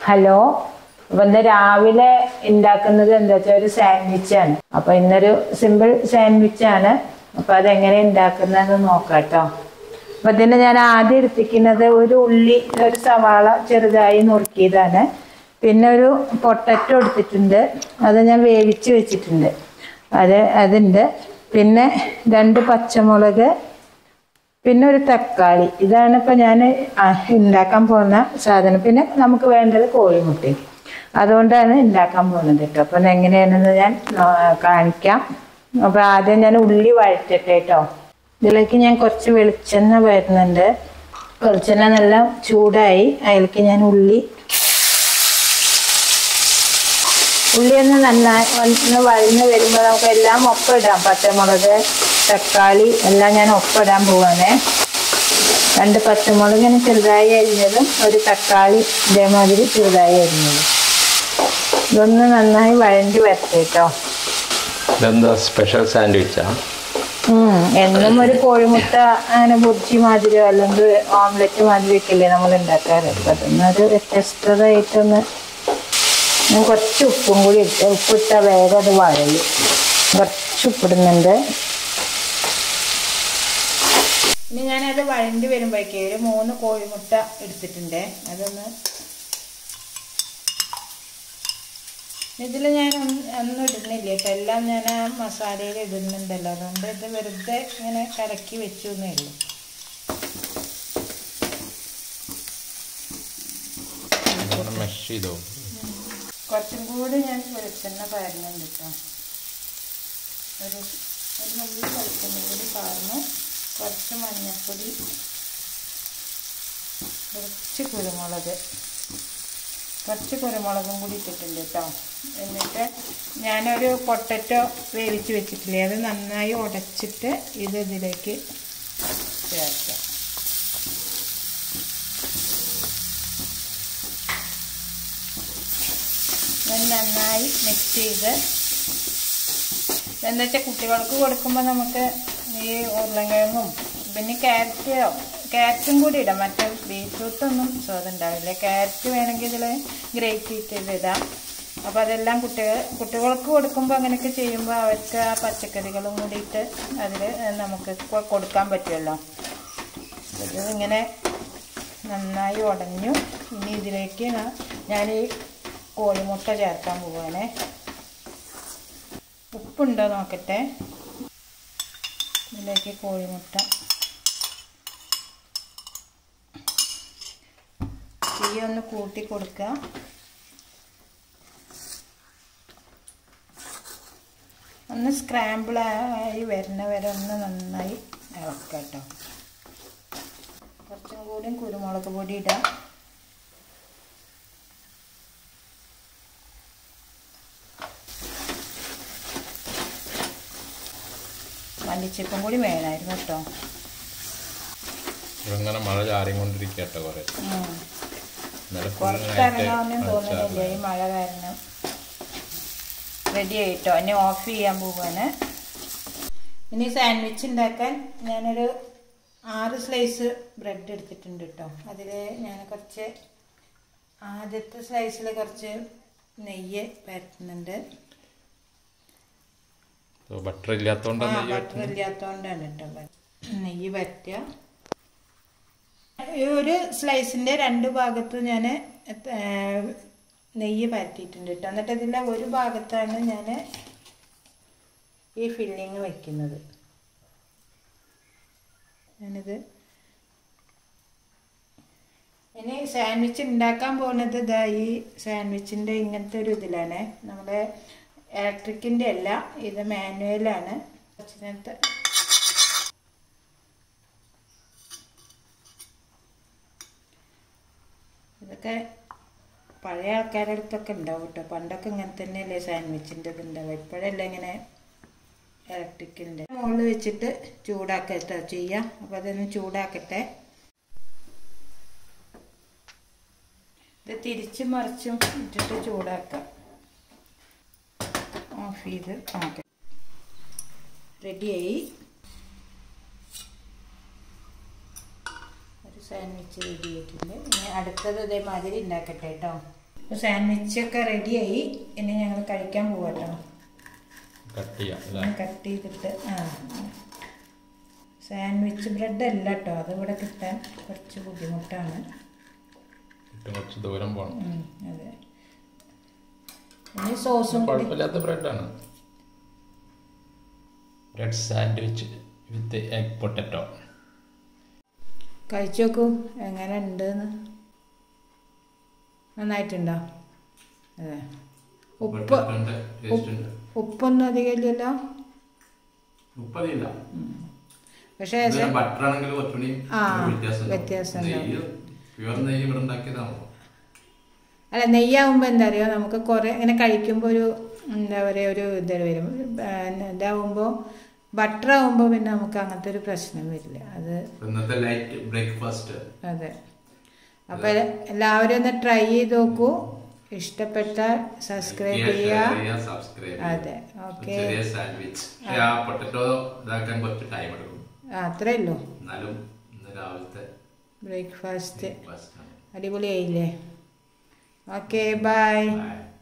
Hello അപ്പൊ ഇന്ന് രാവിലെ ഉണ്ടാക്കുന്നത് എന്താ വെച്ചാൽ ഒരു സാൻഡ്വിച്ച് ആണ് അപ്പൊ ഇന്നൊരു സിമ്പിൾ സാൻഡ്വിച്ച് ആണ് അപ്പൊ അതെങ്ങനെ ഉണ്ടാക്കുന്നതെന്ന് നോക്കാം കേട്ടോ അപ്പൊ ഇതിന് ഞാൻ ആദ്യം എടുത്തിരിക്കുന്നത് ഒരു ഉള്ളി ഒരു സവാള ചെറുതായി നുറുക്കിയതാണ് പിന്നെ ഒരു പൊട്ടറ്റോ എടുത്തിട്ടുണ്ട് അത് ഞാൻ വേവിച്ച് വെച്ചിട്ടുണ്ട് അത് അതുണ്ട് പിന്നെ രണ്ട് പച്ചമുളക് പിന്നെ ഒരു തക്കാളി ഇതാണ് ഇപ്പം ഞാൻ ഉണ്ടാക്കാൻ പോകുന്ന സാധനം പിന്നെ നമുക്ക് വേണ്ടത് കോഴിമുട്ട അതുകൊണ്ടാണ് ഉണ്ടാക്കാൻ പോകുന്നത് കേട്ടോ അപ്പം എങ്ങനെയാണെന്ന് ഞാൻ ആ, കാണിക്കാം അപ്പം ആദ്യം ഞാൻ ഉള്ളി വഴറ്റട്ടെ കേട്ടോ ഇതിലേക്ക് ഞാൻ കുറച്ച് വെളിച്ചെണ്ണ വരുന്നുണ്ട് വെളിച്ചെണ്ണ നല്ല ചൂടായി അതിലേക്ക് ഞാൻ ഉള്ളി ഉള്ളി ഒന്ന് നന്നായി ഒന്ന് വഴന്ന് വരുമ്പോൾ നമുക്ക് എല്ലാം ഒപ്പിടാം പച്ചമുളക് തക്കാളി എല്ലാം ഞാൻ ഒപ്പിടാൻ പോവാണേ രണ്ട് പച്ചമുളക് ഇങ്ങനെ ചെറുതായി അരിഞ്ഞതും ഒരു തക്കാളി ഇതേമാതിരി ചെറുതായി അരിഞ്ഞതും ഇതൊന്ന് നന്നായി വഴണ്ടി വരട്ടെ കേട്ടോ ഇതെന്താ സ്പെഷ്യൽ സാൻഡ്വിച്ചാ ഉം, എന്നും ഒരു കോഴിമുട്ട അങ്ങനെ ബുർജി മാതിരിയോ അല്ലെങ്കിൽ ഓംലെറ്റ് മാതിരി ഒക്കെയല്ലേ നമ്മൾ ഉണ്ടാക്കാറ് അപ്പൊ അതൊന്നൊരു വ്യത്യസ്തതയായിട്ടൊന്ന് ഞാൻ കുറച്ച് ഉപ്പും കൂടി ഇട്ട് ഉപ്പിട്ട വേഗം അത് വഴയും കുറച്ച് ഉപ്പിടുന്നുണ്ട് ഇനി ഞാനത് വഴണ്ടി വരുമ്പോഴേക്ക് ഒരു മൂന്ന് കോഴിമുട്ട എടുത്തിട്ടുണ്ട് അതൊന്ന് ഇതിൽ ഞാൻ ഒന്നും ഒന്നും ഇടുന്നില്ല കേട്ടോ എല്ലാം ഞാൻ ആ മസാലയിൽ ഇടുന്നുണ്ടല്ലോ അതുകൊണ്ട് ഇത് വെറുതെ ഇങ്ങനെ കലക്കി വെച്ചു എന്നേ ഉള്ളൂ മെഷ് ചെയ്തോ കുറച്ചും കൂടി ഞാൻ വെളിച്ചെണ്ണ പകരുന്നുണ്ട് കേട്ടോ ഒരു ഒരു നുള്ളി വെളിച്ചെണ്ണ കൂടി പകർന്ന് കുറച്ച് മഞ്ഞൾപ്പൊടി കുറച്ച് കുരുമുളക് കുറച്ച് കുരുമുളകും കൂടി ഇട്ടിട്ടുണ്ട് കേട്ടോ എന്നിട്ട് ഞാനൊരു പൊട്ടറ്റോ വേവിച്ച് വെച്ചിട്ടില്ലേ അത് നന്നായി ഉടച്ചിട്ട് ഇത് ഇതിലേക്ക് ചേർക്കാം ഇത് നന്നായി മിക്സ് ചെയ്ത് എന്താ വെച്ചാൽ കുട്ടികൾക്ക് കൊടുക്കുമ്പോൾ നമുക്ക് ഈ ഉരുളൻകിഴങ്ങും പിന്നെ ക്യാരറ്റോ ക്യാരറ്റും കൂടി ഇടാം മറ്റേ ബീറ്റ്റൂട്ടൊന്നും സ്വാദം ഉണ്ടാവില്ല ക്യാരറ്റ് വേണമെങ്കിൽ ഇതിൽ ഗ്രേറ്റ് ചെയ്ത് ഇടാം അപ്പോൾ അതെല്ലാം കുട്ടികൾ കുട്ടികൾക്ക് കൊടുക്കുമ്പോൾ അങ്ങനെയൊക്കെ ചെയ്യുമ്പോൾ അവർക്ക് ആ പച്ചക്കറികളും കൂടിയിട്ട് അതിൽ നമുക്ക് കൊ- കൊടുക്കാൻ പറ്റുമല്ലോ ഇത് ഇങ്ങനെ നന്നായി ഉടഞ്ഞു ഇനി ഇതിലേക്ക് ഞാ- ഞാൻ ഈ കോഴിമുട്ട ചേർക്കാൻ പോവാണേ ഉപ്പുണ്ടോ നോക്കട്ടെ ഇതിലേക്ക് കോഴിമുട്ട തീ ഒന്ന് കൂട്ടി കൊടുക്കുക ഒന്ന് സ്ക്രാമ്പിൾ ആയി വരുന്ന വരെ ഒന്ന് നന്നായി ഇളക്കുക കേട്ടോ കുറച്ചും കൂടി കുരുമുളക് പൊടി ഇടാം മല്ലിച്ചപ്പും കൂടി വേണമായിരുന്നു കേട്ടോ ഇങ്ങനെ മഴ ചാറിക്കൊണ്ടിരിക്കട്ടെ കുറെ ഉം. ഇന്നലെ full പുറത്തിറങ്ങാനൊന്നും night തോന്നുന്നില്ല ഈ മഴ കാരണം റെഡി ആയിട്ടോ ഇനി ഓഫ് ചെയ്യാൻ പോവാണ് ഇനി സാൻഡ്വിച്ച് ഉണ്ടാക്കാൻ ഞാനൊരു ആറ് സ്ലൈസ് ബ്രെഡ് എടുത്തിട്ടുണ്ട് കേട്ടോ അതിൽ ഞാൻ കുറച്ച് ആദ്യത്തെ സ്ലൈസിൽ കുറച്ച് നെയ്യ് പരത്തുന്നുണ്ട് ബട്ടർ ഇല്ലാത്തോണ്ടാണ് ഈ ബട്ടർ ഇല്ലാത്തതുകൊണ്ടാണ് കേട്ടോ പ- നെയ്യ് പറ്റുക ഈ ഒരു സ്ലൈസിൻ്റെ രണ്ട് ഭാഗത്ത് ഞാൻ നെയ്യ് പരത്തിയിട്ടുണ്ട് കേട്ടോ എന്നിട്ട് ഇതിൻ്റെ ഒരു ഭാഗത്താണ് ഞാൻ ഈ ഫില്ലിങ് വയ്ക്കുന്നത് ഞാനിത് ഇനി സാൻഡ്വിച്ച് ഉണ്ടാക്കാൻ പോകുന്നത് ഇതാ ഈ സാൻഡ്വിച്ചിൻ്റെ ഇങ്ങനത്തെ ഒരു ഇതിലാണ് നമ്മുടെ ഇലക്ട്രിക്കിൻ്റെ അല്ല ഇത് മാനുവലാണ് കുറച്ച് നേരത്തെ ഇതൊക്കെ പഴയ ആൾക്കാരുടെ അടുത്തൊക്കെ ഉണ്ടാവും കേട്ടോ പണ്ടൊക്കെ ഇങ്ങനെ തന്നെയല്ലേ സാൻഡ്വിച്ചിൻ്റെ ഇത് ഉണ്ടാവുക ഇപ്പോഴല്ല ഇങ്ങനെ ഇലക്ട്രിക്കിൻ്റെ മുകളിൽ വെച്ചിട്ട് ചൂടാക്കട്ടോ ചെയ്യാം അപ്പോൾ അതൊന്ന് ചൂടാക്കട്ടെ ഇത് തിരിച്ചും മറിച്ചും ഇട്ടിട്ട് ചൂടാക്കാം ഓഫ് ചെയ്ത് ഓക്കെ റെഡിയായി ഒരു സാൻഡ്വിച്ച് റെഡി ആയിട്ടുണ്ട് ഇനി അടുത്തത് ഇതേമാതിരി ഉണ്ടാക്കട്ടെ കേട്ടോ സാൻഡ്വിച്ചൊക്കെ റെഡിയായി ഇനി ഞങ്ങൾ കഴിക്കാൻ പോകട്ടോ കട്ട് ചെയ്യാം അല്ലേ കട്ട് ചെയ്തിട്ട് ആ സാൻഡ്വിച്ച് ബ്രെഡ് അല്ല കേട്ടോ അതിവിടെ കിട്ടാൻ കുറച്ച് ബുദ്ധിമുട്ടാണ് ഇട്ട് കുറച്ച് ദൂരം പോകണം ഉം, അതെ ഇനി സോസും കൂടി കുഴപ്പമില്ലാത്ത ബ്രെഡാണ് bread sandwich with egg potato കഴിച്ചു നോക്കൂ എങ്ങനെ ഉണ്ടെന്ന് നന്നായിട്ടുണ്ടോ അതെ ഉപ്പ് ടേസ്റ്റ് ഉണ്ട് ഉപ്പൊന്നും അധികം ഇല്ലല്ലോ ഉപ്പതില്ല പക്ഷേ ബട്ടർ ആണെങ്കിൽ കുറച്ചുകൂടി ആ, ഒരു വ്യത്യാസം വ്യത്യാസം ഉണ്ടാവും. നെയ്യ് പ്യുവർ നെയ്യ് ഇവിടെ ഉണ്ടാക്കിയതാണോ അല്ല നെയ്യാവുമ്പോൾ എന്താ അറിയോ നമുക്ക് കുറേ ഇങ്ങനെ കഴിക്കുമ്പോൾ ഒരു എന്താ പറയുക ഒരു ഇത് വരും ആ, ഇതാവുമ്പോൾ ബട്ടർ ആവുമ്പോൾ പിന്നെ നമുക്ക് അങ്ങനത്തെ ഒരു പ്രശ്നം വരില്ല അത് ഇന്നത്തെ ലൈറ്റ് ബ്രേക്ക്ഫാസ്റ്റ് അതെ അപ്പോൾ എല്ലാവരും ഒന്ന് ട്രൈ ചെയ്ത് നോക്കൂ ഇഷ്ടപ്പെട്ടാൽ സബ്സ്ക്രൈബ് ചെയ്യുക സബ്സ്ക്രൈബ് അതെ ഓക്കെ ചെറിയ സാൻഡ്വിച്ച് ആ പൊട്ടറ്റോ ഇതാക്കാൻ കുറച്ച് ടൈം എടുക്കും ആ അത്രേ ഉള്ളൂ എന്നാലും ഇന്ന് രാവിലത്തെ ബ്രേക്ക്ഫാസ്റ്റ് ബ്രേക്ക്ഫാസ്റ്റ് ആണ് അടിപൊളിയായില്ലേ ഓക്കെ ബൈ Bye.